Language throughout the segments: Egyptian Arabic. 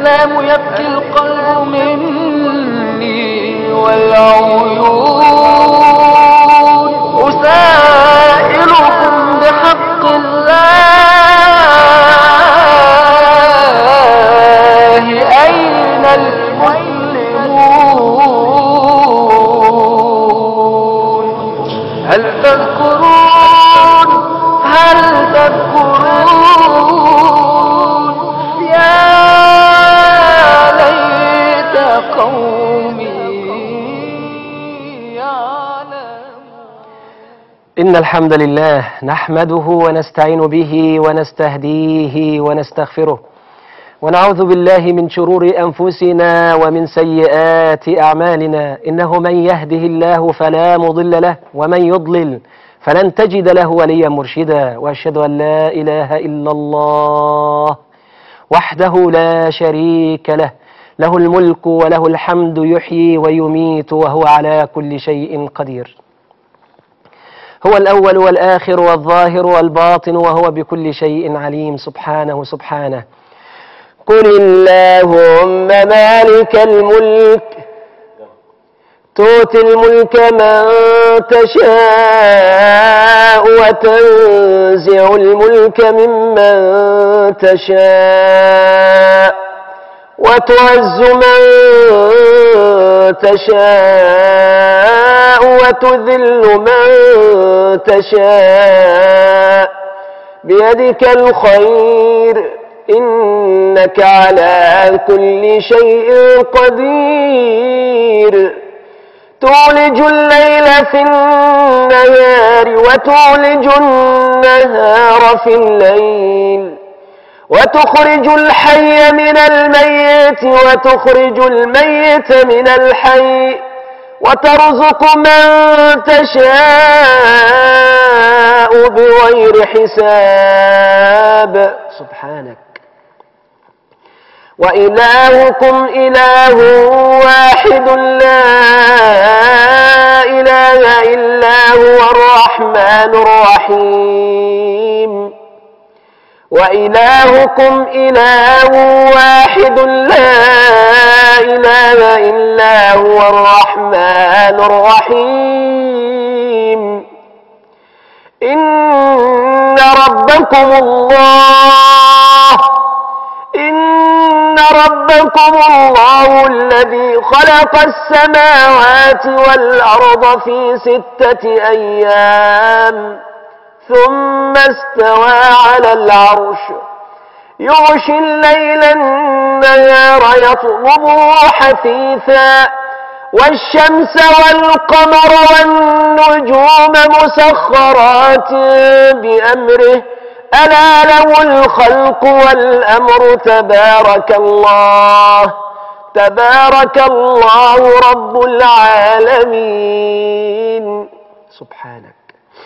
الإسلام يبكي القلب مني والعيون أسائلكم بحق الله أين المسلمون هل تذكرون هل تذكرون يا ليت قومي يعلمون إن الحمد لله نحمده ونستعين به ونستهديه ونستغفره ونعوذ بالله من شرور أنفسنا ومن سيئات أعمالنا إنه من يهده الله فلا مضل له ومن يضلل فلن تجد له وليا مرشدا وأشهد أن لا إله إلا الله وحده لا شريك له له الملك وله الحمد يحيي ويميت وهو على كل شيء قدير هو الأول والآخر والظاهر والباطن وهو بكل شيء عليم سبحانه سبحانه قل اللهم مالك الملك تؤتي الملك من تشاء وتنزع الملك ممن تشاء وتعز من تشاء وتذل من تشاء بيدك الخير إنك على كل شيء قدير تولج الليل في النهار وتولج النهار في الليل وتخرج الحي من الميت وتخرج الميت من الحي وترزق من تشاء بغير حساب سبحانك وإلهكم إله واحد لا إله إلا هو الرحمن الرحيم وإلهكم إله واحد لا إله إلا هو الرحمن الرحيم إن ربكم الله إن ربكم الله الذي خلق السماوات والأرض في ستة أيام ثم استوى على العرش يغشي الليل النهار يطلبه حثيثا والشمس والقمر والنجوم مسخرات بأمره ألا له الخلق والأمر تبارك الله تبارك الله رب العالمين سبحانك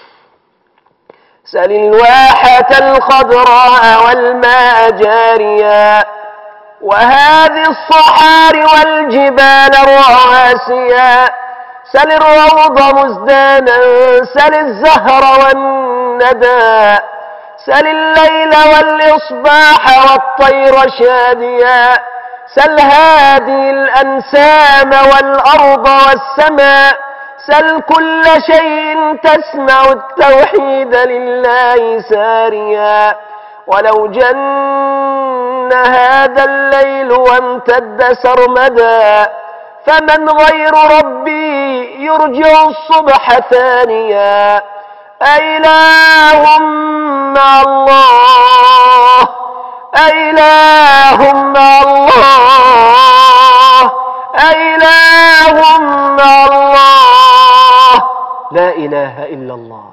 سل الواحة الخضراء والماء جاريا وهذه الصحار والجبال الرواسيا سل الروض مزدانا سل الزهر والندى سل الليل والإصباح والطير شاديا سل هذه الأنسام والأرض والسماء سل كل شيء تسمع التوحيد لله ساريا ولو جن هذا الليل وامتد سرمدا فمن غير ربي يرجع الصبح ثانيا أإله مع الله أإله مع الله أإله مع الله لا إله إلا الله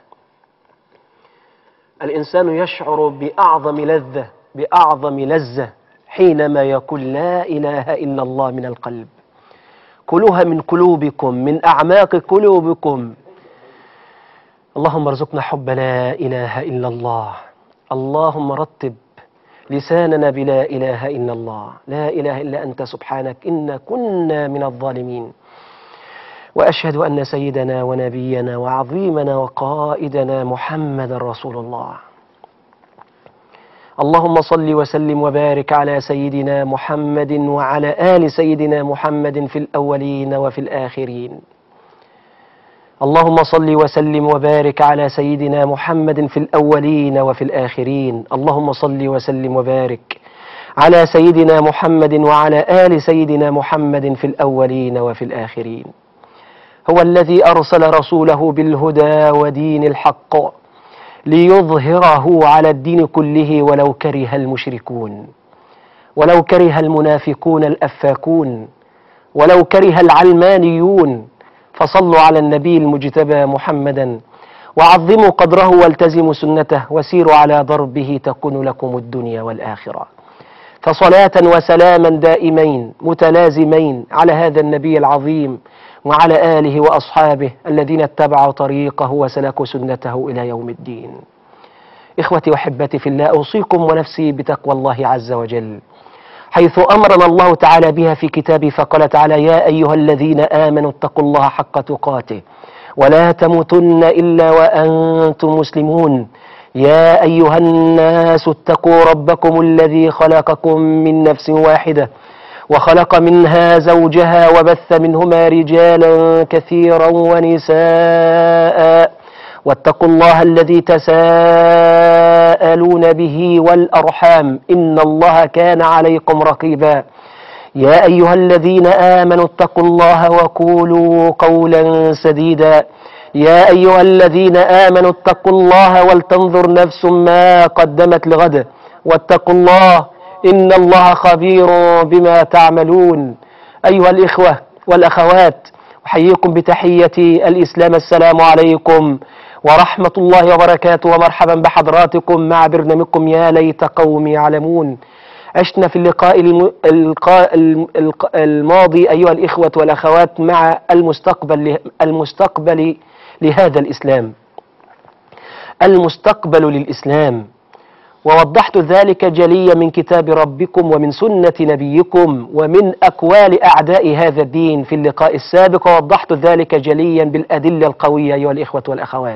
الإنسان يشعر بأعظم لذة بأعظم لذة حينما يقول لا إله إلا الله من القلب كلوها من قلوبكم من أعماق قلوبكم اللهم ارزقنا حب لا إله إلا الله اللهم رتب لساننا بلا إله إلا الله لا إله إلا أنت سبحانك إنا كنا من الظالمين وأشهد أن سيدنا ونبينا وعظيمنا وقائدنا محمد رسول الله اللهم صل وسلم وبارك على سيدنا محمد وعلى آل سيدنا محمد في الأولين وفي الآخرين اللهم صل وسلم وبارك على سيدنا محمد في الأولين وفي الآخرين اللهم صل وسلم وبارك على سيدنا محمد وعلى آل سيدنا محمد في الأولين وفي الآخرين هو الذي أرسل رسوله بالهدى ودين الحق ليظهره على الدين كله ولو كره المشركون ولو كره المنافقون الأفاكون ولو كره العلمانيون فصلوا على النبي المجتبى محمدا وعظموا قدره والتزموا سنته وسيروا على ضربه تكون لكم الدنيا والآخرة فصلاة وسلاما دائمين متلازمين على هذا النبي العظيم وعلى آله وأصحابه الذين اتبعوا طريقه وسلكوا سنته إلى يوم الدين إخوتي وحبتي في الله أوصيكم ونفسي بتقوى الله عز وجل حيث أمرنا الله تعالى بها في كتابه فقال تعالى يا أيها الذين آمنوا اتقوا الله حق تقاته ولا تموتن إلا وأنتم مسلمون يا أيها الناس اتقوا ربكم الذي خلقكم من نفس واحدة وخلق منها زوجها وبث منهما رجالا كثيرا ونساء واتقوا الله الذي تساءلون به والأرحام إن الله كان عليكم رقيبا يا أيها الذين آمنوا اتقوا الله وقولوا قولا سديدا يا أيها الذين آمنوا اتقوا الله ولتنظر نفس ما قدمت لغد واتقوا الله إن الله خبير بما تعملون أيها الإخوة والأخوات أحييكم بتحية الإسلام السلام عليكم ورحمة الله وبركاته ومرحبا بحضراتكم مع برنامجكم يا ليت قوم يعلمون عشنا في اللقاء الم... اللقاء الم... الق- الماضي أيها الإخوة والأخوات مع المستقبل له- المستقبل لهذا الإسلام المستقبل للإسلام ووضحت ذلك جليا من كتاب ربكم ومن سنة نبيكم ومن أقوال أعداء هذا الدين في اللقاء السابق ووضحت ذلك جليا بالأدلة القوية أيها الإخوة والأخوات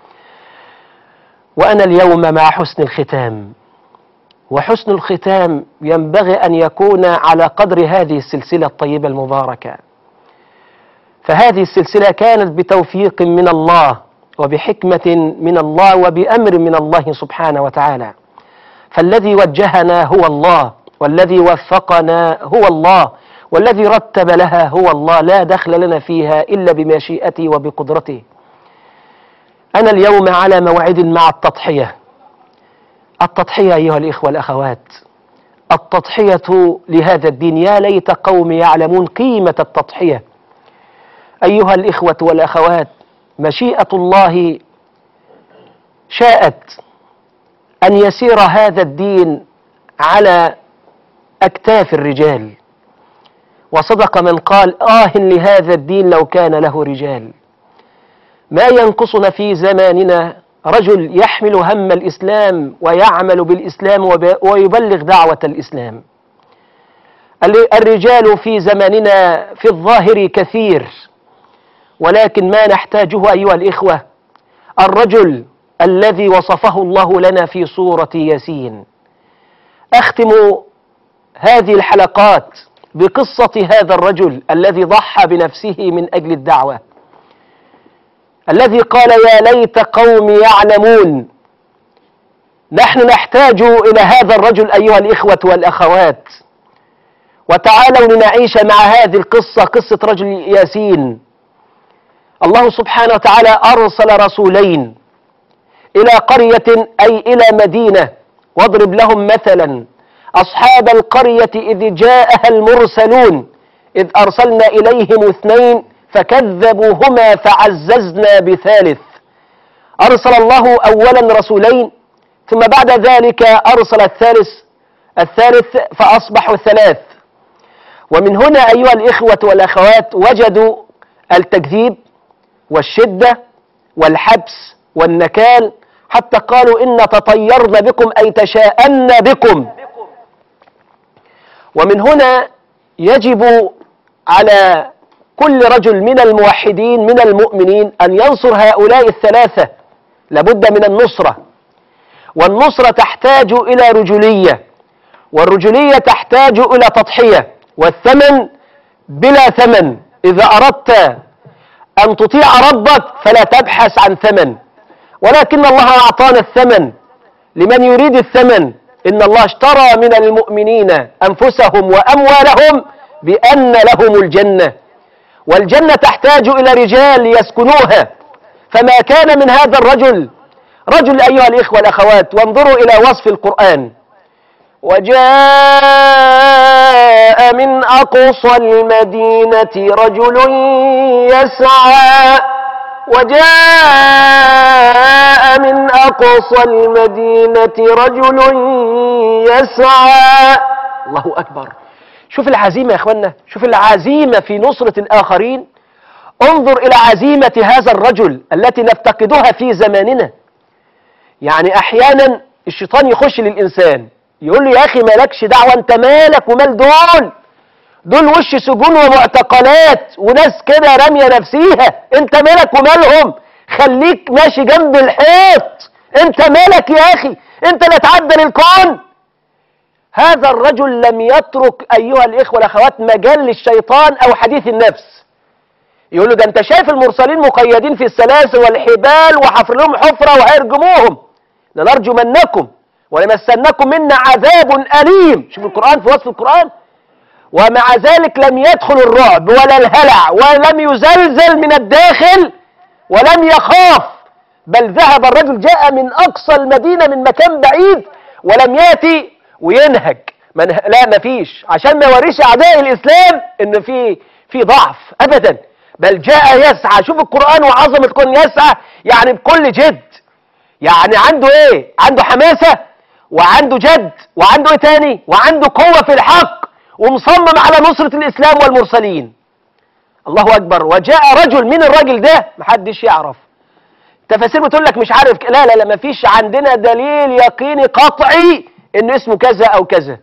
وأنا اليوم مع حسن الختام وحسن الختام ينبغي أن يكون على قدر هذه السلسلة الطيبة المباركة فهذه السلسلة كانت بتوفيق من الله وبحكمة من الله وبأمر من الله سبحانه وتعالى فالذي وجهنا هو الله والذي وفقنا هو الله والذي رتب لها هو الله لا دخل لنا فيها إلا بمشيئته وبقدرته أنا اليوم على موعد مع التضحية التضحية أيها الإخوة الأخوات التضحية لهذا الدين يا ليت قوم يعلمون قيمة التضحية أيها الإخوة والأخوات مشيئة الله شاءت أن يسير هذا الدين على أكتاف الرجال وصدق من قال آه لهذا الدين لو كان له رجال ما ينقصنا في زماننا رجل يحمل هم الإسلام ويعمل بالإسلام وب- ويبلغ دعوة الإسلام ال- الرجال في زماننا في الظاهر كثير ولكن ما نحتاجه أيها الإخوة الرجل الذي وصفه الله لنا في سورة ياسين أختم هذه الحلقات بقصة هذا الرجل الذي ضحى بنفسه من أجل الدعوة الذي قال يا ليت قوم يعلمون نحن نحتاج إلى هذا الرجل أيها الإخوة والأخوات وتعالوا لنعيش مع هذه القصة قصة رجل ياسين الله سبحانه وتعالى أرسل رسولين إلى قرية أي إلى مدينة واضرب لهم مثلا أصحاب القرية إذ جاءها المرسلون إذ أرسلنا إليهم اثنين فكذبوهما فعززنا بثالث أرسل الله أولا رسولين ثم بعد ذلك أرسل الثالث الثالث فأصبحوا ثلاث ومن هنا أيها الإخوة والأخوات وجدوا التكذيب والشدة والحبس والنكال حتى قالوا إن تطيرن بكم أي تشاءن بكم ومن هنا يجب على كل رجل من الموحدين من المؤمنين أن ينصر هؤلاء الثلاثة لابد من النصرة والنصرة تحتاج إلى رجولية والرجولية تحتاج إلى تضحية والثمن بلا ثمن إذا أردت أن تطيع ربك فلا تبحث عن ثمن ولكن الله أعطانا الثمن لمن يريد الثمن إن الله اشترى من المؤمنين أنفسهم وأموالهم بأن لهم الجنة والجنة تحتاج إلى رجال يسكنوها فما كان من هذا الرجل رجل أيها الإخوة والأخوات وانظروا إلى وصف القرآن وجاء من أقصى المدينة رجل يسعى وجاء من أقصى المدينة رجل يسعى الله أكبر شوف العزيمة يا أخوانا شوف العزيمة في نصرة الآخرين انظر إلى عزيمة هذا الرجل التي نفتقدها في زماننا يعني أحيانا الشيطان يخش للإنسان يقول له يا أخي مالكش دعوة أنت مالك ومال دول دول وش سجون ومعتقلات وناس كده رامية نفسيها انت مالك ومالهم خليك ماشي جنب الحيط انت مالك يا أخي انت لا تعدل الكون هذا الرجل لم يترك أيها الإخوة والأخوات مجال للشيطان أو حديث النفس يقول له ده أنت شايف المرسلين مقيدين في السلاسل والحبال وحفر لهم حفرة وهيرجموهم لنرجمنكم ولمسنكم منا عذاب أليم شوف القرآن في وصف القرآن ومع ذلك لم يدخل الرعب ولا الهلع ولم يزلزل من الداخل ولم يخاف بل ذهب الرجل جاء من أقصى المدينة من مكان بعيد ولم يأتي وينهج من لا مفيش عشان ما يوريش أعداء الإسلام إن في في ضعف أبدا بل جاء يسعى شوف القرآن وعظمة القرآن يسعى يعني بكل جد يعني عنده ايه عنده حماسة وعنده جد وعنده ايه تاني وعنده قوة في الحق ومصمم على نصرة الإسلام والمرسلين الله أكبر وجاء رجل من الراجل ده محدش يعرف تفاسير بتقول لك مش عارف لا لا لا مفيش عندنا دليل يقيني قطعي انه اسمه كذا او كذا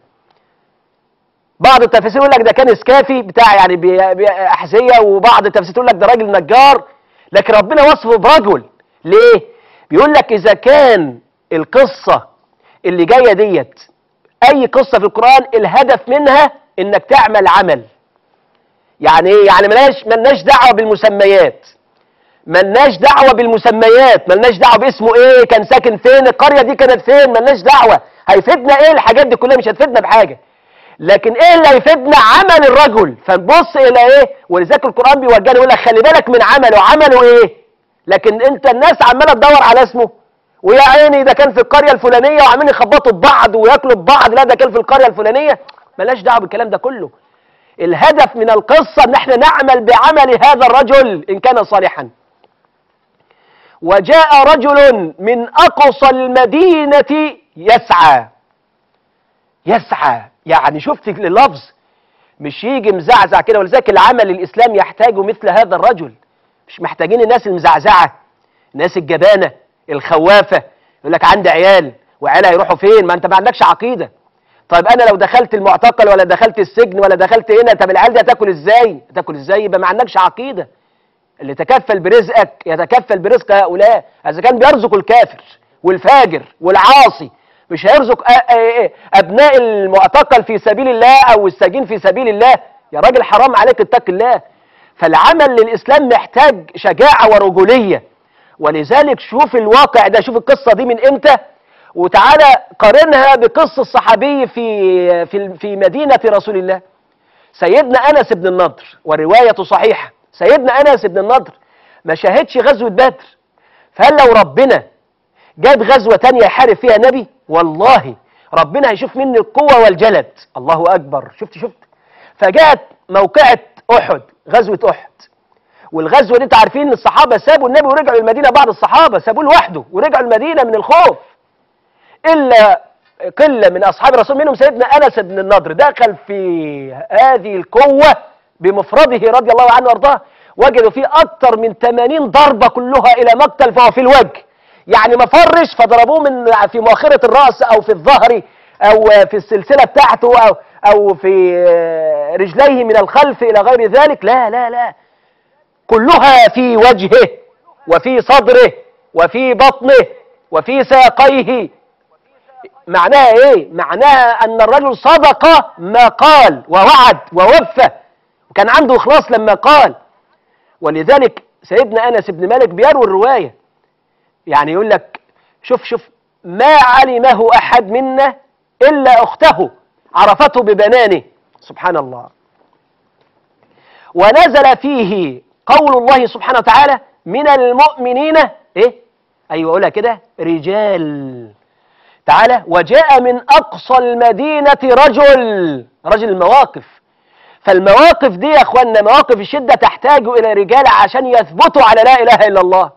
بعض التفاسير يقول لك ده كان اسكافي بتاع يعني بي- بي- احذيه وبعض التفاسير يقول لك ده راجل نجار لكن ربنا وصفه برجل ليه بيقول لك اذا كان القصه اللي جايه ديت اي قصه في القران الهدف منها انك تعمل عمل يعني ايه يعني ملناش ملناش دعوه بالمسميات ملناش دعوه بالمسميات ملناش دعوه باسمه ايه كان ساكن فين القريه دي كانت فين ملناش دعوه هيفيدنا ايه الحاجات دي كلها مش هتفيدنا بحاجه لكن ايه اللي هيفيدنا عمل الرجل فنبص الى ايه ولذلك القران بيوجهنا يقول لك خلي بالك من عمله عمله ايه لكن انت الناس عماله تدور على اسمه ويا عيني ده كان في القريه الفلانيه وعمالين يخبطوا ببعض وياكلوا ببعض لا ده كان في القريه الفلانيه ملاش دعوه بالكلام ده كله الهدف من القصه ان احنا نعمل بعمل هذا الرجل ان كان صالحا وجاء رجل من اقصى المدينه يسعى يسعى يعني شفت اللفظ مش يجي مزعزع كده ولذلك العمل الاسلام يحتاج مثل هذا الرجل مش محتاجين الناس المزعزعه الناس الجبانه الخوافه يقول لك عندي عيال وعيال هيروحوا فين ما انت ما عندكش عقيده طيب انا لو دخلت المعتقل ولا دخلت السجن ولا دخلت هنا طب العيال دي هتاكل ازاي هتاكل ازاي يبقى ما عندكش عقيده اللي تكفل برزقك يتكفل برزق هؤلاء اذا كان بيرزق الكافر والفاجر والعاصي مش هيرزق أ- أ- ابناء المعتقل في سبيل الله او السجين في سبيل الله يا راجل حرام عليك اتق الله فالعمل للاسلام محتاج شجاعه ورجوليه ولذلك شوف الواقع ده شوف القصه دي من امتى وتعالى قارنها بقصه الصحابي في في في مدينه رسول الله سيدنا انس بن النضر والروايه صحيحه سيدنا انس بن النضر ما شاهدش غزوه بدر فهل لو ربنا جاب غزوه تانية يحارب فيها نبي والله ربنا هيشوف مني القوه والجلد الله اكبر شفت شفت فجاءت موقعه احد غزوه احد والغزوه دي انتوا عارفين ان الصحابه سابوا النبي ورجعوا المدينه بعض الصحابه سابوه لوحده ورجعوا المدينه من الخوف الا قله من اصحاب الرسول منهم سيدنا انس بن النضر دخل في هذه القوه بمفرده رضي الله عنه وارضاه وجدوا فيه اكثر من 80 ضربه كلها الى مقتل فهو في الوجه يعني ما فرش فضربوه من في مؤخره الراس او في الظهر او في السلسله بتاعته او او في رجليه من الخلف الى غير ذلك لا لا لا كلها في وجهه وفي صدره وفي بطنه وفي ساقيه معناها ايه معناها ان الرجل صدق ما قال ووعد ووفى وكان عنده اخلاص لما قال ولذلك سيدنا انس بن مالك بيروي الروايه يعني يقول لك شوف شوف ما علمه احد منا الا اخته عرفته ببنانه سبحان الله ونزل فيه قول الله سبحانه وتعالى من المؤمنين ايه ايوه اقولها كده رجال تعالى وجاء من اقصى المدينه رجل رجل المواقف فالمواقف دي يا اخوانا مواقف الشده تحتاج الى رجال عشان يثبتوا على لا اله الا الله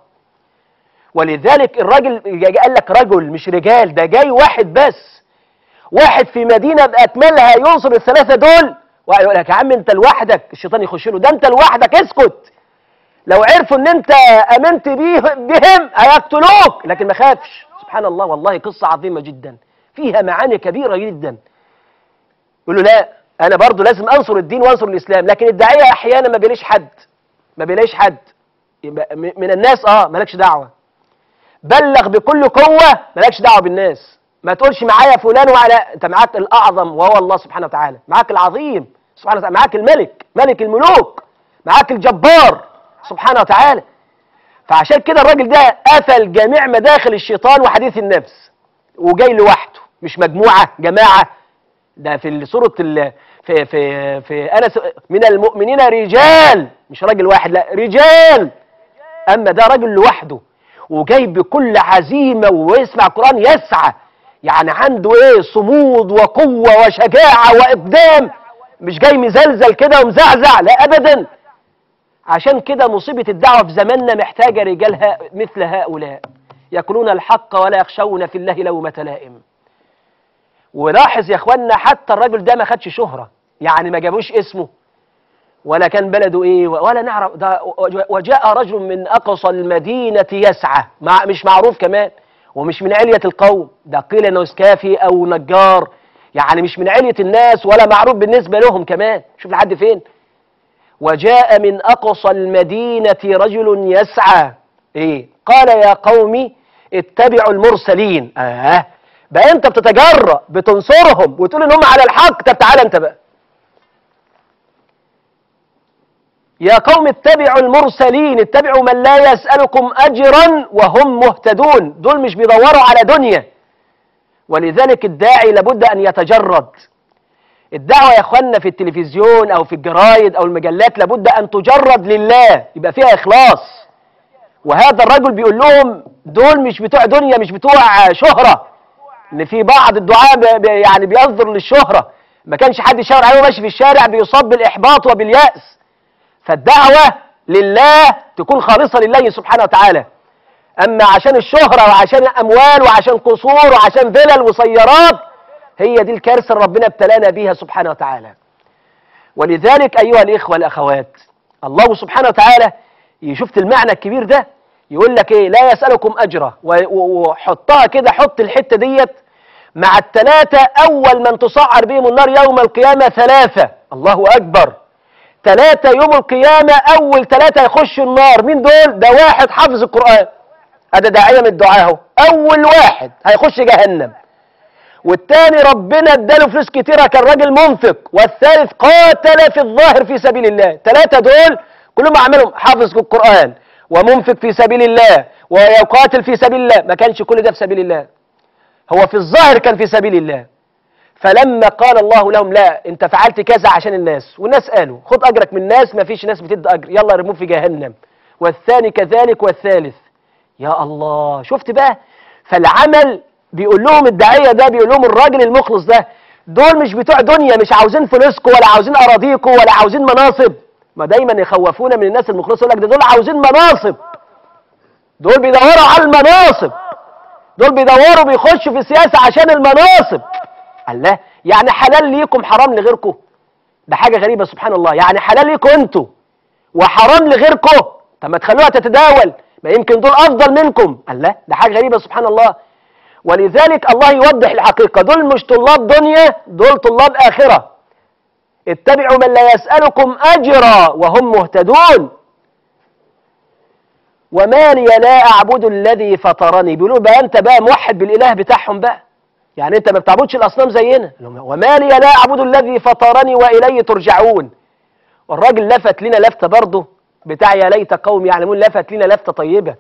ولذلك الراجل قال لك رجل مش رجال ده جاي واحد بس واحد في مدينه باكملها ينصر الثلاثه دول ويقول لك يا عم انت لوحدك الشيطان يخش له ده انت لوحدك اسكت لو عرفوا ان انت امنت بيه بهم هيقتلوك لكن ما خافش سبحان الله والله قصه عظيمه جدا فيها معاني كبيره جدا يقول له لا انا برضو لازم انصر الدين وانصر الاسلام لكن الداعيه احيانا ما بيلاقيش حد ما بيلاقيش حد يبقى م- من الناس اه مالكش دعوه بلغ بكل قوه مالكش دعوه بالناس ما تقولش معايا فلان وعلى انت معاك الاعظم وهو الله سبحانه وتعالى معاك العظيم سبحانه وتعالى معاك الملك ملك الملوك معاك الجبار سبحانه وتعالى فعشان كده الراجل ده قفل جميع مداخل الشيطان وحديث النفس وجاي لوحده مش مجموعه جماعه ده في سوره ال... في في في انس من المؤمنين رجال مش راجل واحد لا رجال اما ده راجل لوحده وجاي بكل عزيمه ويسمع القران يسعى يعني عنده ايه صمود وقوه وشجاعه واقدام مش جاي مزلزل كده ومزعزع لا ابدا عشان كده مصيبه الدعوه في زماننا محتاجه رجال ها مثل هؤلاء يقولون الحق ولا يخشون في الله لومه لائم ولاحظ يا اخوانا حتى الراجل ده ما خدش شهره يعني ما جابوش اسمه ولا كان بلده ايه ولا نعرف ده وجاء رجل من اقصى المدينه يسعى مع مش معروف كمان ومش من عليه القوم ده قيل انه اسكافي او نجار يعني مش من عليه الناس ولا معروف بالنسبه لهم كمان شوف لحد فين وجاء من اقصى المدينه رجل يسعى ايه قال يا قوم اتبعوا المرسلين اه بقى انت بتتجرأ بتنصرهم وتقول ان هم على الحق طب تعالى انت بقى يا قوم اتبعوا المرسلين اتبعوا من لا يسألكم أجرا وهم مهتدون دول مش بيدوروا على دنيا ولذلك الداعي لابد أن يتجرد الدعوة يا اخوانا في التلفزيون أو في الجرايد أو المجلات لابد أن تجرد لله يبقى فيها إخلاص وهذا الرجل بيقول لهم دول مش بتوع دنيا مش بتوع شهرة ان في بعض الدعاء ب- ب- يعني بينظر للشهرة ما كانش حد يشاور عليه وماشي في الشارع بيصاب بالإحباط وباليأس فالدعوة لله تكون خالصة لله سبحانه وتعالى أما عشان الشهرة وعشان أموال وعشان قصور وعشان فلل وسيارات هي دي الكارثة اللي ربنا ابتلانا بيها سبحانه وتعالى ولذلك أيها الإخوة الأخوات الله سبحانه وتعالى شفت المعنى الكبير ده يقول لك إيه لا يسألكم أجرا و- و- وحطها كده حط الحتة ديت مع الثلاثة أول من تصعر بهم النار يوم القيامة ثلاثة الله أكبر ثلاثة يوم القيامة أول ثلاثة يخشوا النار مين دول؟ ده واحد حافظ القرآن هذا داعية من الدعاء اهو أول واحد هيخش جهنم والتاني ربنا اداله فلوس كتيرة كان راجل منفق والثالث قاتل في الظاهر في سبيل الله ثلاثة دول كلهم أعمالهم حافظ القرآن ومنفق في سبيل الله ويقاتل في سبيل الله ما كانش كل ده في سبيل الله هو في الظاهر كان في سبيل الله فلما قال الله لهم لا انت فعلت كذا عشان الناس والناس قالوا خد اجرك من الناس ما فيش ناس بتدي اجر يلا رموه في جهنم والثاني كذلك والثالث يا الله شفت بقى فالعمل بيقول لهم الداعيه ده بيقول لهم الراجل المخلص ده دول مش بتوع دنيا مش عاوزين فلوسكم ولا عاوزين اراضيكم ولا عاوزين مناصب ما دايما يخوفونا من الناس المخلصه يقول لك ده دول عاوزين مناصب دول بيدوروا على المناصب دول بيدوروا بيخشوا في السياسه عشان المناصب الله يعني حلال ليكم حرام لغيركم ده حاجه غريبه سبحان الله يعني حلال ليكم انتوا وحرام لغيركم طب ما تخلوها تتداول ما يمكن دول افضل منكم الله ده حاجه غريبه سبحان الله ولذلك الله يوضح الحقيقه دول مش طلاب دنيا دول طلاب اخره اتبعوا من لا يسالكم اجرا وهم مهتدون وما لي لا اعبد الذي فطرني بيقولوا بقى انت بقى موحد بالاله بتاعهم بقى يعني انت ما بتعبدش الاصنام زينا قال لهم وما لي لا اعبد الذي فطرني واليه ترجعون والراجل لفت لنا لفته برضه بتاع يا ليت قوم يعلمون لفت لنا لفته طيبه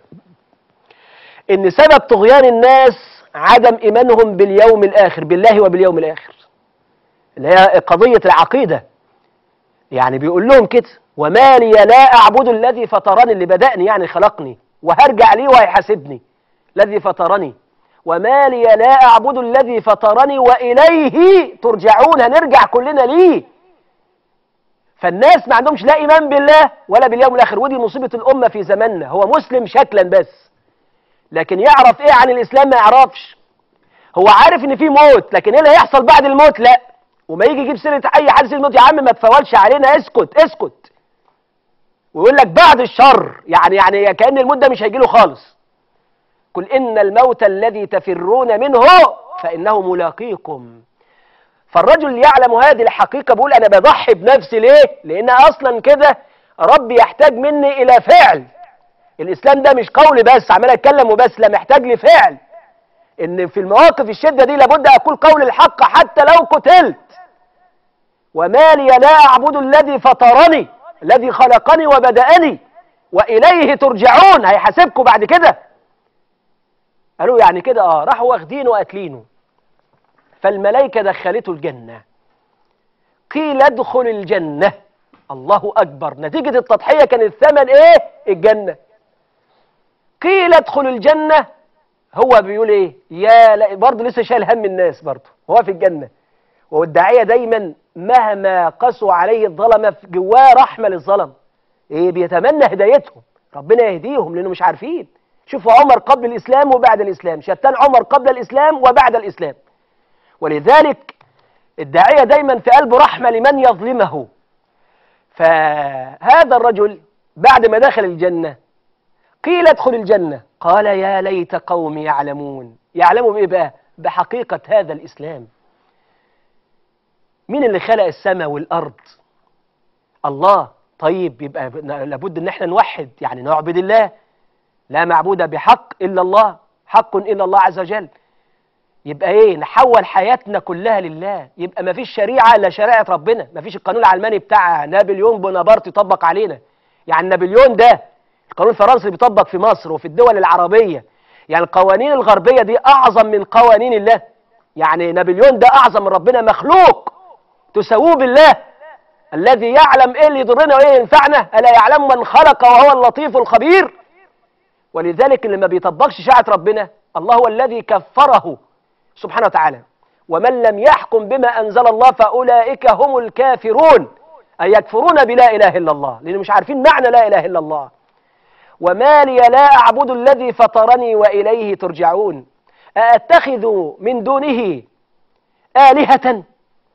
ان سبب طغيان الناس عدم ايمانهم باليوم الاخر بالله وباليوم الاخر اللي هي قضيه العقيده يعني بيقول لهم كده وما لي لا اعبد الذي فطرني اللي بدأني يعني خلقني وهرجع ليه وهيحاسبني الذي فطرني وما لي لا اعبد الذي فطرني واليه ترجعون هنرجع كلنا ليه فالناس ما عندهمش لا ايمان بالله ولا باليوم الاخر ودي مصيبه الامه في زماننا هو مسلم شكلا بس لكن يعرف ايه عن الاسلام ما يعرفش هو عارف ان في موت لكن ايه اللي هيحصل بعد الموت لا وما يجي يجيب سيره اي حادث الموت يا عم ما تفولش علينا اسكت اسكت ويقول لك بعد الشر يعني يعني كان الموت ده مش هيجي له خالص قل ان الموت الذي تفرون منه فانه ملاقيكم فالرجل يعلم هذه الحقيقه بيقول انا بضحي بنفسي ليه لان اصلا كده ربي يحتاج مني الى فعل الاسلام ده مش قول بس عمال اتكلم وبس لا محتاج لفعل ان في المواقف الشده دي لابد اقول قول الحق حتى لو قتلت وما لي لا اعبد الذي فطرني الذي خلقني وبدأني واليه ترجعون هيحاسبكم بعد كده قالوا يعني كده اه راحوا واخدينه وقاتلينه فالملائكه دخلته الجنه قيل ادخل الجنه الله اكبر نتيجه التضحيه كان الثمن ايه الجنه قيل ادخل الجنه هو بيقول ايه يا لا برضه لسه شايل هم الناس برضه هو في الجنه والداعيه دايما مهما قسوا عليه الظلمه في جواه رحمه للظلم ايه بيتمنى هدايتهم ربنا يهديهم لانه مش عارفين شوفوا عمر قبل الاسلام وبعد الاسلام شتان عمر قبل الاسلام وبعد الاسلام ولذلك الداعيه دايما في قلبه رحمه لمن يظلمه فهذا الرجل بعد ما دخل الجنه قيل ادخل الجنه قال يا ليت قومي يعلمون يعلموا بايه بقى بحقيقه هذا الاسلام مين اللي خلق السماء والارض الله طيب يبقى لابد ان احنا نوحد يعني نعبد الله لا معبود بحق الا الله حق الا الله عز وجل يبقى ايه نحول حياتنا كلها لله يبقى ما فيش شريعه الا شريعه ربنا ما فيش القانون العلماني بتاع نابليون بونابرت يطبق علينا يعني نابليون ده القانون الفرنسي اللي بيطبق في مصر وفي الدول العربيه يعني القوانين الغربيه دي اعظم من قوانين الله يعني نابليون ده اعظم من ربنا مخلوق تساووه بالله الذي يعلم ايه اللي يضرنا وايه ينفعنا الا يعلم من خلق وهو اللطيف الخبير ولذلك اللي ما بيطبقش شريعه ربنا الله هو الذي كفره سبحانه وتعالى ومن لم يحكم بما انزل الله فاولئك هم الكافرون اي يكفرون بلا اله الا الله لان مش عارفين معنى لا اله الا الله وما لي لا اعبد الذي فطرني واليه ترجعون أأتخذ من دونه آلهة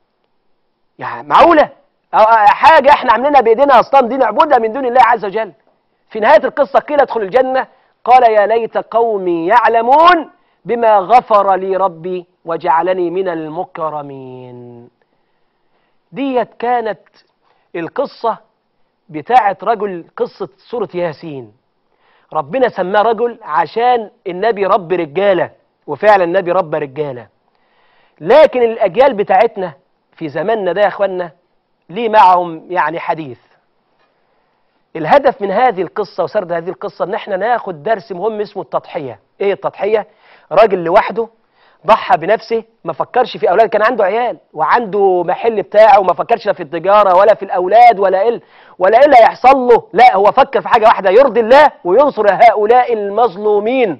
يعني معقولة أو حاجة احنا عاملينها بإيدينا أصلا دي نعبدها من دون الله عز وجل في نهاية القصة قيل ادخل الجنة قال يا ليت قومي يعلمون بما غفر لي ربي وجعلني من المكرمين ديت كانت القصة بتاعت رجل قصة سورة ياسين ربنا سماه رجل عشان النبي رب رجالة وفعلا النبي رب رجالة لكن الأجيال بتاعتنا في زماننا ده يا أخوانا ليه معهم يعني حديث الهدف من هذه القصة وسرد هذه القصة ان احنا ناخد درس مهم اسمه التضحية ايه التضحية راجل لوحده ضحى بنفسه ما فكرش في اولاد كان عنده عيال وعنده محل بتاعه وما فكرش لا في التجاره ولا في الاولاد ولا ايه ولا ايه اللي هيحصل له لا هو فكر في حاجه واحده يرضي الله وينصر هؤلاء المظلومين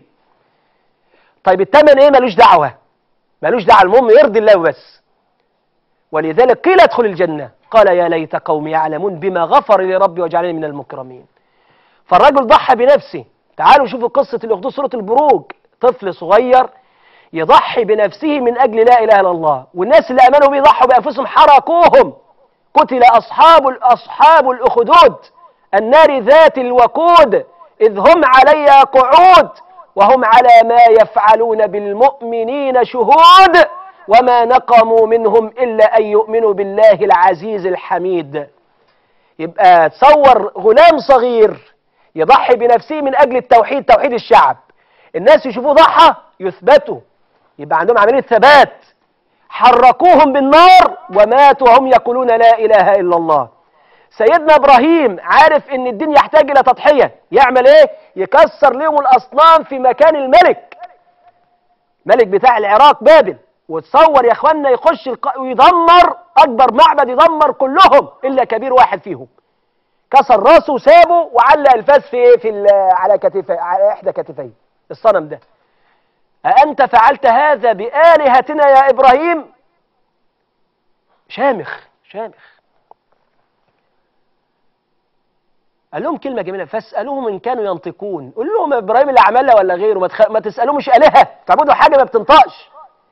طيب الثمن ايه ملوش دعوه ملوش دعوه المهم يرضي الله بس ولذلك قيل ادخل الجنه قال يا ليت قومي يعلمون بما غفر لي ربي وجعلني من المكرمين فالرجل ضحى بنفسه تعالوا شوفوا قصه الاخدود سوره البروج طفل صغير يضحي بنفسه من أجل لا إله إلا الله والناس اللي أمنوا بيه ضحوا بأنفسهم حرقوهم قتل أصحاب أصحاب الأخدود النار ذات الوقود إذ هم عليها قعود وهم على ما يفعلون بالمؤمنين شهود وما نقموا منهم إلا أن يؤمنوا بالله العزيز الحميد يبقى تصور غلام صغير يضحي بنفسه من أجل التوحيد توحيد الشعب الناس يشوفوه ضحى يثبتوا يبقى عندهم عملية ثبات حركوهم بالنار وماتوا وهم يقولون لا إله إلا الله سيدنا إبراهيم عارف إن الدين يحتاج إلى تضحية يعمل إيه؟ يكسر لهم الأصنام في مكان الملك ملك بتاع العراق بابل وتصور يا اخوانا يخش الق... ويدمر اكبر معبد يدمر كلهم الا كبير واحد فيهم كسر راسه وسابه وعلق الفاس في ايه في ال... على كتفي على احدى كتفيه الصنم ده أأنت فعلت هذا بآلهتنا يا إبراهيم شامخ شامخ قال لهم كلمة جميلة فاسألوهم إن كانوا ينطقون قول لهم يا إبراهيم اللي عملها ولا غيره ما, تخ... ما تسألوهمش آلهة تعبدوا حاجة ما بتنطقش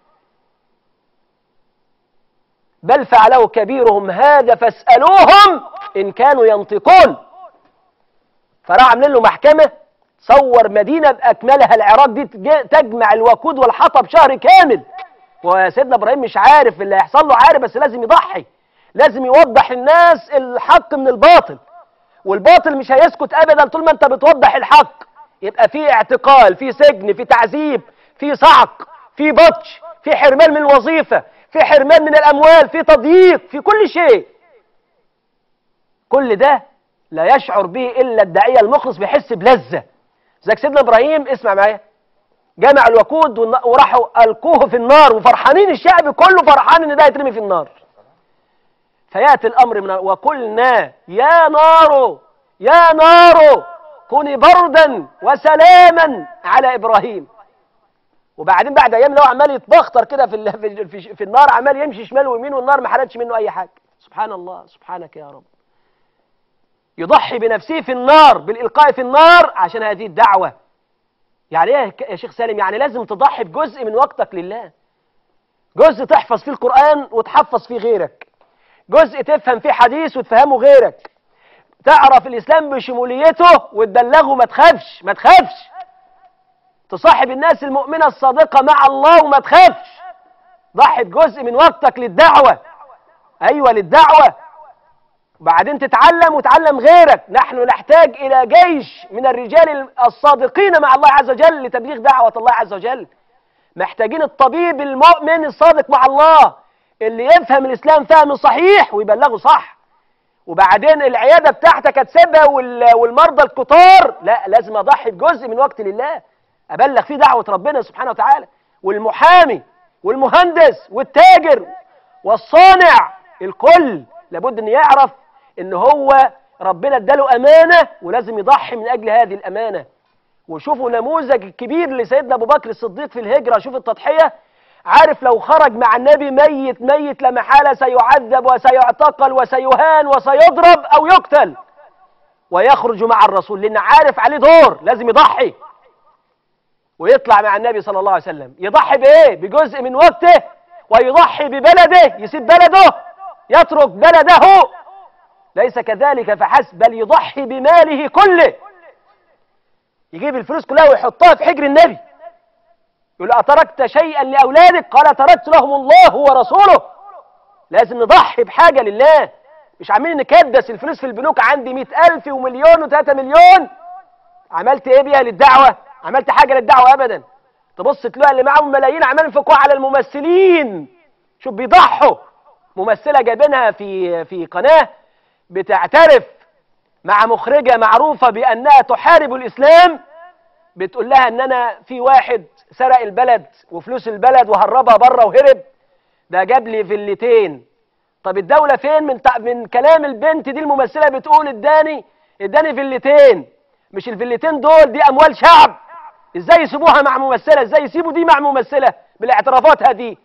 بل فعله كبيرهم هذا فاسألوهم إن كانوا ينطقون فراح عاملين له محكمة صور مدينة بأكملها العراق دي تج- تجمع الوقود والحطب شهر كامل وسيدنا إبراهيم مش عارف اللي هيحصل له عارف بس لازم يضحي لازم يوضح الناس الحق من الباطل والباطل مش هيسكت أبدا طول ما أنت بتوضح الحق يبقى في اعتقال في سجن في تعذيب في صعق في بطش في حرمان من الوظيفة في حرمان من الأموال في تضييق في كل شيء كل ده لا يشعر به إلا الداعية المخلص بيحس بلذة زي سيدنا إبراهيم اسمع معايا جمع الوقود والن- وراحوا ألقوه في النار وفرحانين الشعب كله فرحان إن ده يترمي في النار فيأتي الأمر من وقلنا يا نار يا نار كوني بردا وسلاما على إبراهيم وبعدين بعد ايام لو عمال يتبختر كده في, ال- في, في, في النار عمال يمشي شمال ويمين والنار ما حرقتش منه اي حاجه سبحان الله سبحانك يا رب يضحي بنفسه في النار بالالقاء في النار عشان هذه الدعوه يعني ايه يا شيخ سالم يعني لازم تضحي بجزء من وقتك لله جزء تحفظ فيه القران وتحفظ فيه غيرك جزء تفهم فيه حديث وتفهمه غيرك تعرف الاسلام بشموليته وتبلغه ما تخافش ما تخافش تصاحب الناس المؤمنة الصادقة مع الله وما تخافش ضحي بجزء من وقتك للدعوة أيوة للدعوة وبعدين تتعلم وتعلم غيرك نحن نحتاج إلى جيش من الرجال الصادقين مع الله عز وجل لتبليغ دعوة الله عز وجل محتاجين الطبيب المؤمن الصادق مع الله اللي يفهم الإسلام فهم صحيح ويبلغه صح وبعدين العيادة بتاعتك هتسيبها وال- والمرضى الكتار لا لازم أضحي بجزء من وقت لله أبلغ فيه دعوة ربنا سبحانه وتعالى والمحامي والمهندس والتاجر والصانع الكل لابد أن يعرف أن هو ربنا اداله أمانة ولازم يضحي من أجل هذه الأمانة وشوفوا نموذج الكبير لسيدنا أبو بكر الصديق في الهجرة شوف التضحية عارف لو خرج مع النبي ميت ميت لا محالة سيعذب وسيعتقل وسيهان وسيضرب أو يقتل ويخرج مع الرسول لأن عارف عليه دور لازم يضحي ويطلع مع النبي صلى الله عليه وسلم يضحي بإيه؟ بجزء من وقته ويضحي ببلده يسيب بلده يترك بلده ليس كذلك فحسب بل يضحي بماله كله يجيب الفلوس كلها ويحطها في حجر النبي يقول أتركت شيئا لأولادك قال تركت لهم الله ورسوله لازم نضحي بحاجة لله مش عاملين نكدس الفلوس في البنوك عندي مئة ألف ومليون وثلاثة مليون عملت ايه بيها للدعوة عملت حاجة للدعوة ابدا تبص تلاقي اللي معاهم ملايين عمال ينفقوا على الممثلين شوف بيضحوا ممثلة جايبينها في في قناة بتعترف مع مخرجة معروفة بأنها تحارب الإسلام بتقول لها ان انا في واحد سرق البلد وفلوس البلد وهربها بره وهرب ده جاب لي فيلتين طب الدولة فين من تع- من كلام البنت دي الممثلة بتقول اداني اداني فيلتين مش الفيلتين دول دي اموال شعب ازاي يسيبوها مع ممثلة ازاي يسيبوا دي مع ممثلة بالاعترافات هذه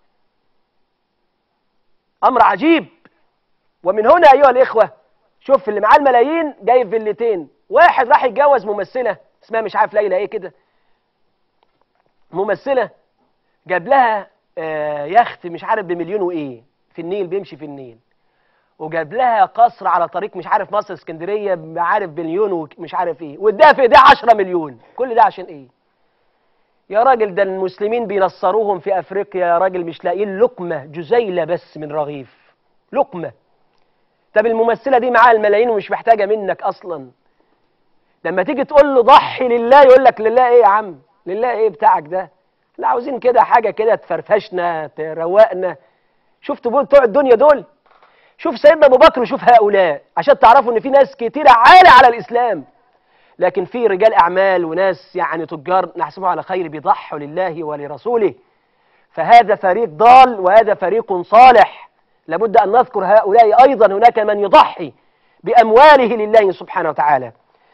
امر عجيب ومن هنا ايها الاخوة شوف اللي معاه الملايين جايب فيلتين واحد راح يتجوز ممثلة اسمها مش عارف ليلى ايه كده ممثلة جاب لها آه، يخت مش عارف بمليون وايه في النيل بيمشي في النيل وجاب لها قصر على طريق مش عارف مصر اسكندريه عارف بمليون ومش عارف ايه واداها في ايديها 10 مليون كل ده عشان ايه يا راجل ده المسلمين بينصروهم في افريقيا يا راجل مش لاقيين لقمه جزيله بس من رغيف لقمه طب الممثله دي معاها الملايين ومش محتاجه منك اصلا لما تيجي تقول له ضحي لله يقول لك لله ايه يا عم لله ايه بتاعك ده لا عاوزين كده حاجة كده تفرفشنا تروقنا شفتوا بول بتوع الدنيا دول شوف سيدنا ابو بكر وشوف هؤلاء عشان تعرفوا ان في ناس كتيرة عالة على الاسلام لكن في رجال اعمال وناس يعني تجار نحسبهم على خير بيضحوا لله ولرسوله فهذا فريق ضال وهذا فريق صالح لابد ان نذكر هؤلاء ايضا هناك من يضحي بامواله لله سبحانه وتعالى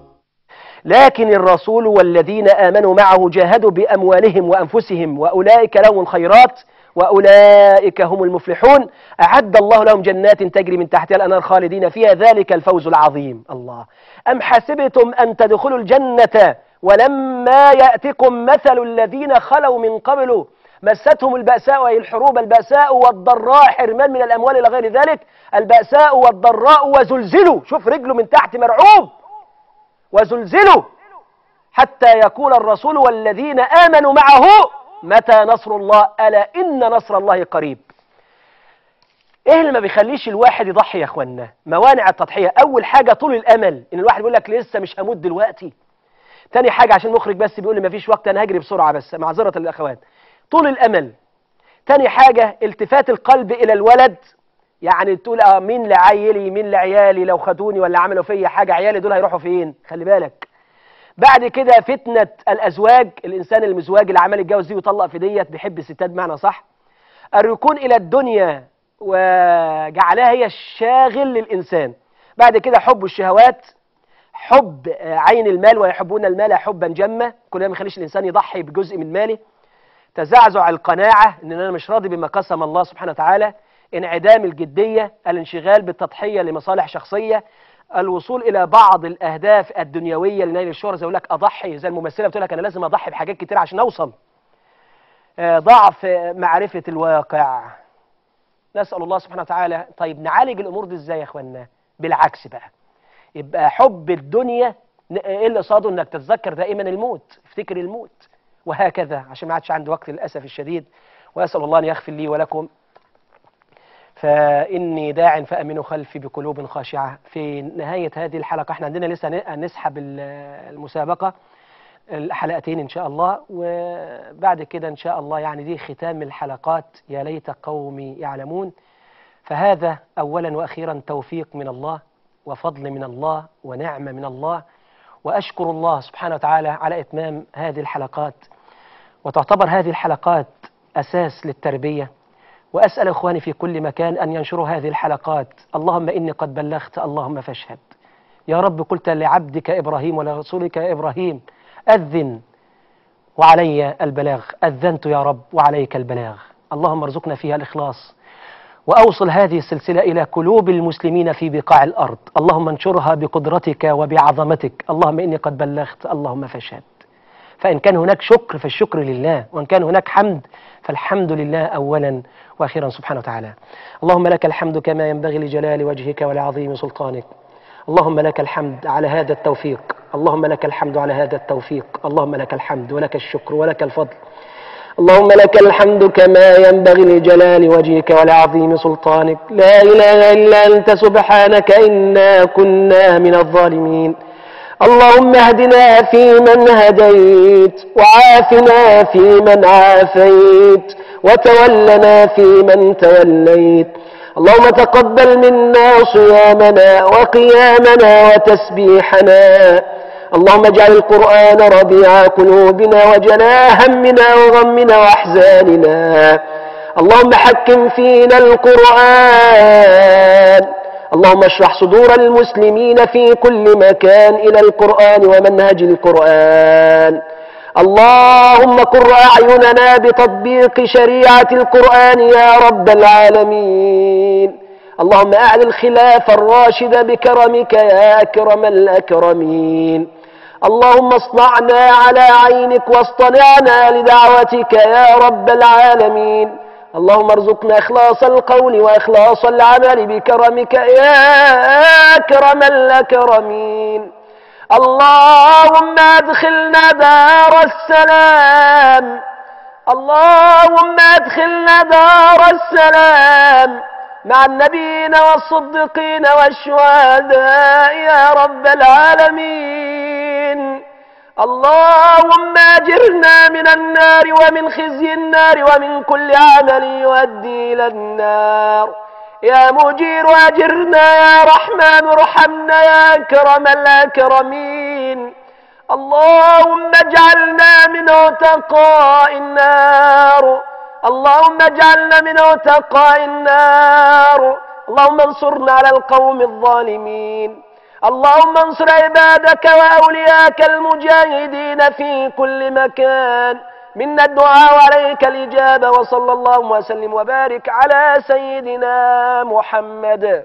لكن الرسول والذين آمنوا معه جاهدوا بأموالهم وأنفسهم وأولئك لهم الخيرات وأولئك هم المفلحون أعد الله لهم جنات تجري من تحتها الأنهار خالدين فيها ذلك الفوز العظيم الله أم حسبتم أن تدخلوا الجنة ولما يأتكم مثل الذين خلوا من قبل مستهم البأساء أي الحروب البأساء والضراء حرمان من الأموال إلى غير ذلك البأساء والضراء وزلزلوا شوف رجله من تحت مرعوب وزلزلوا حتى يقول الرسول والذين آمنوا معه متى نصر الله ألا إن نصر الله قريب ايه اللي ما بيخليش الواحد يضحي يا اخوانا موانع التضحيه اول حاجه طول الامل ان الواحد بيقول لك لسه مش هموت دلوقتي تاني حاجه عشان المخرج بس بيقول لي مفيش وقت انا هجري بسرعه بس معذره للاخوات طول الامل تاني حاجه التفات القلب الى الولد يعني تقول اه مين لعيلي مين لعيالي لو خدوني ولا عملوا فيا حاجه عيالي دول هيروحوا فين خلي بالك بعد كده فتنه الازواج الانسان المزواج اللي عمال يتجوز دي ويطلق في ديت بيحب الستات بمعنى صح الركون الى الدنيا وجعلها هي الشاغل للانسان بعد كده حب الشهوات حب آه، عين المال ويحبون المال حبا جما كل ده ما يخليش الانسان يضحي بجزء من ماله تزعزع القناعه ان انا مش راضي بما قسم الله سبحانه وتعالى انعدام الجديه الانشغال بالتضحيه لمصالح شخصيه الوصول الى بعض الاهداف الدنيويه لنيل الشهره زي يقول لك اضحي زي الممثله بتقول لك انا لازم اضحي بحاجات كتير عشان اوصل آه، ضعف آه، معرفه الواقع نسال الله سبحانه وتعالى طيب نعالج الامور دي ازاي يا اخوانا بالعكس بقى يبقى حب الدنيا ن- ايه اللي قصاده انك تتذكر دائما الموت افتكر الموت وهكذا عشان ما عادش عندي وقت للاسف الشديد واسال الله ان يغفر لي ولكم فاني داع فامنوا خلفي بقلوب خاشعه في نهايه هذه الحلقه احنا عندنا لسه ن- نسحب ال- المسابقه الحلقتين ان شاء الله وبعد كده ان شاء الله يعني دي ختام الحلقات يا ليت قومي يعلمون فهذا اولا واخيرا توفيق من الله وفضل من الله ونعمه من الله واشكر الله سبحانه وتعالى على اتمام هذه الحلقات وتعتبر هذه الحلقات اساس للتربيه واسال اخواني في كل مكان ان ينشروا هذه الحلقات اللهم اني قد بلغت اللهم فاشهد يا رب قلت لعبدك ابراهيم ولرسولك ابراهيم اذن وعلي البلاغ اذنت يا رب وعليك البلاغ اللهم ارزقنا فيها الاخلاص واوصل هذه السلسله الى قلوب المسلمين في بقاع الارض اللهم انشرها بقدرتك وبعظمتك اللهم اني قد بلغت اللهم فاشهد فإن كان هناك شكر فالشكر لله وإن كان هناك حمد فالحمد لله أولا وأخيرا سبحانه وتعالى اللهم لك الحمد كما ينبغي لجلال وجهك ولعظيم سلطانك اللهم لك الحمد على هذا التوفيق اللهم لك الحمد على هذا التوفيق اللهم لك الحمد ولك الشكر ولك الفضل اللهم لك الحمد كما ينبغي لجلال وجهك ولعظيم سلطانك لا إله إلا أنت سبحانك إنا كنا من الظالمين اللهم اهدنا فيمن هديت وعافنا فيمن عافيت وتولنا فيمن توليت اللهم تقبل منا صيامنا وقيامنا وتسبيحنا اللهم اجعل القرآن ربيع قلوبنا وجلاء همنا وغمنا وأحزاننا اللهم حكم فينا القرآن اللهم اشرح صدور المسلمين في كل مكان إلى القرآن ومنهج القرآن اللهم قر أعيننا بتطبيق شريعة القرآن يا رب العالمين اللهم أعل الخلاف الراشد بكرمك يا أكرم الأكرمين اللهم اصنعنا على عينك واصطنعنا لدعوتك يا رب العالمين اللهم ارزقنا إخلاص القول وإخلاص العمل بكرمك يا أكرم الأكرمين اللهم ادخلنا دار السلام اللهم ادخلنا دار السلام مع النبيين والصديقين والشهداء يا رب العالمين اللهم اجرنا من النار ومن خزي النار ومن كل عمل يؤدي الى النار يا مجير اجرنا يا رحمن ارحمنا يا اكرم الاكرمين اللهم اجعلنا من عتقاء النار اللهم اجعلنا من عتقاء النار اللهم انصرنا على القوم الظالمين اللهم انصر عبادك واولياك المجاهدين في كل مكان منا الدعاء عليك الاجابه وصلى الله وسلم وبارك على سيدنا محمد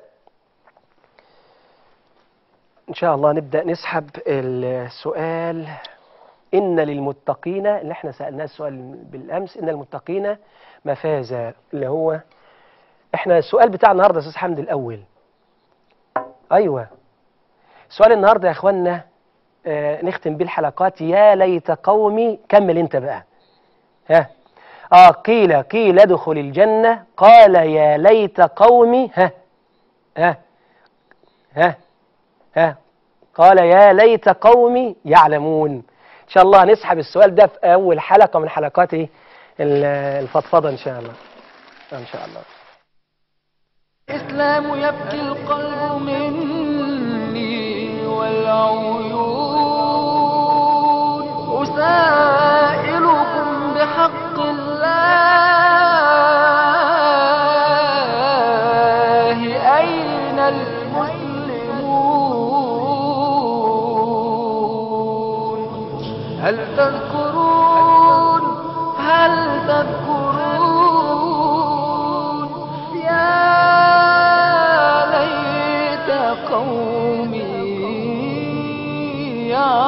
ان شاء الله نبدا نسحب السؤال ان للمتقين اللي احنا سالناه السؤال بالامس ان المتقين مفازا اللي هو احنا السؤال بتاع النهارده يا استاذ حمدي الاول ايوه سؤال النهارده يا اخوانا آه نختم بيه الحلقات يا ليت قومي كمل انت بقى ها اه قيل قيل ادخل الجنه قال يا ليت قومي ها ها ها ها قال يا ليت قومي يعلمون ان شاء الله هنسحب السؤال ده في اول حلقه من حلقات ايه ال- الفضفضه ان شاء الله ان شاء الله الإسلام يبكي القلب مني والعيون أسائلكم بحق الله أين المسلمون هل تذكرون هل تذكرون يا ليت قومي يعلمون